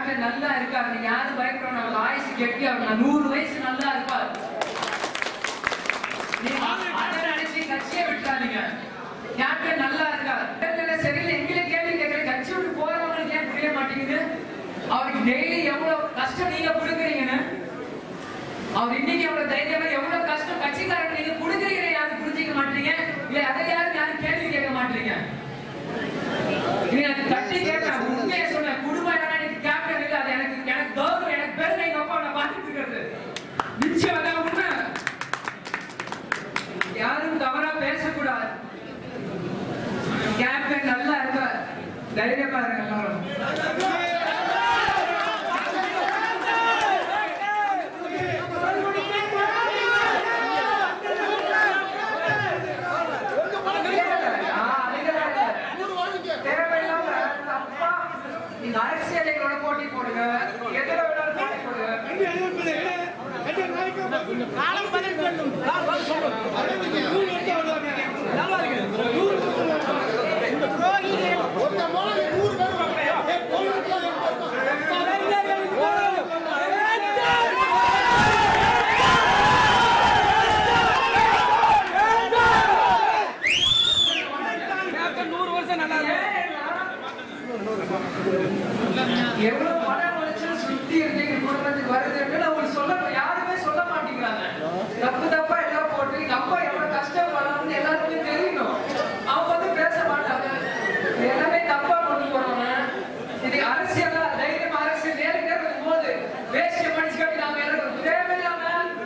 Captain நல்லா இருக்காரு நீங்க யாரும் பயப்படணும் அவர் ஆயுசு கெட்டி அவர் நான் நூறு வயசு நல்லா இருப்பார் நீங்க அதை நினைச்சு கட்சியை விட்டுறாதீங்க கேப்டன் நல்லா இருக்கார் தேர்தல்ல சரியில்லை எங்களை கேள்வி கேட்கிறேன் கட்சி விட்டு போறவங்களுக்கு ஏன் புரிய மாட்டேங்குது அவருக்கு டெய்லி எவ்வளவு கஷ்டம் நீங்க கொடுக்குறீங்கன்னு அவர் இன்னைக்கு எவ்வளவு தைரியமா எவ்வளவு கஷ்டம் கட்சிக்காரங்க நீங்க கொடுக்குறீங்க யாரும் புரிஞ்சுக்க மாட்டீங்க இல்ல அதை யாரும் யாரும் கேள்வி கேட்க மாட்டீங்க நீ எனக்கு தட்டி கேட்கிறேன் உண்மையை சொன்ன குடும்பம் என்னன்னா எனக்கு கேப்டன் இல்ல அது எனக்கு எனக்கு கௌரவம் எனக்கு பெருமை எங்க அப்பா நான் பார்த்துட்டு இருக்கிறது நிச்சயம் அதான் உண்மை யாரும் தவறா பேசக்கூடாது கேப்டன் நல்லா இருக்கார் தைரியமா இருங்க எல்லாரும் ஆ, அதுக்கெல்லாம் இல்ல. தேவையில்லாம தப்பா நீங்க அரசியலைகளோட போட்டி போடுங்க எதுல வேணாலும் போட்டி போடுங்க எவ்வளவு மன உளைச்சல் சுத்தி இருந்து எங்க குடும்பத்துக்கு வருதுன்னு அவங்க சொல்ல யாருமே சொல்ல மாட்டேங்கிறாங்க தப்பு தப்பா எல்லாம் போட்டு எங்க அப்பா எவ்வளவு கஷ்டப்படணும்னு எல்லாருக்குமே தெரியணும் அவங்க வந்து பேச மாட்டாங்க இது எல்லாமே தப்பா கொண்டு போறாங்க இது அரசியலா தைரியம் அரசியல் நேருக்கு நேரம் போது வேஷ்டிய மனுஷன் நாம எல்லாரும் தேவையில்லாம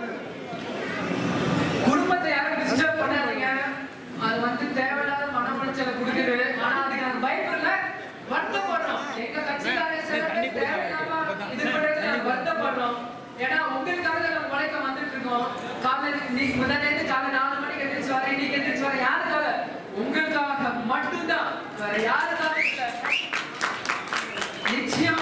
குடும்பத்தை யாரும் டிஸ்டர்ப் பண்ணாதீங்க அது வந்து தேவையில்லாத மன உளைச்சலை கொடுக்குது ஆனா அதுக்கு நாங்க பயப்படல வருத்தப்படுறோம் எங்க கட்சிக்காரங்க சில பேர் தேவையில்லாம இது பண்றது நாங்க வருத்தப்படுறோம் ஏன்னா உங்களுக்காக தான் நம்ம உழைக்க வந்துட்டு இருக்கோம் காலையில நீ முதல் நேரத்து காலை நாலு மணிக்கு எந்திரிச்சு வரேன் இன்னைக்கு எந்திரிச்சு வரேன் யாருக்காக உங்களுக்காக மட்டும்தான் வேற யாருக்காக இல்ல நிச்சயம்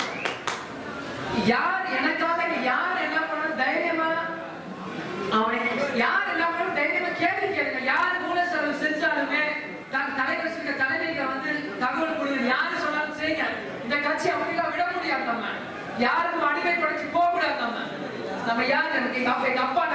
யார் எனக்காக யார் என்ன பண்ணணும் தைரியமா அவனை யார் என்ன பண்ணணும் தைரியமா கேள்வி கேளுங்க யார் மூல செலவு செஞ்சாலுமே தன் தலைவர் இருக்க தலைமைக்கு வந்து தகவல் கொடுங்க யாரு சொன்னாலும் செய்யுங்க இந்த கட்சி அப்படிலாம் விட முடியாது நம்ம யாருக்கும் அடிமைப்படுத்தி போக கூடாது நம்ம நம்ம யார் எனக்கு எங்க அப்பா எங்க அப்பா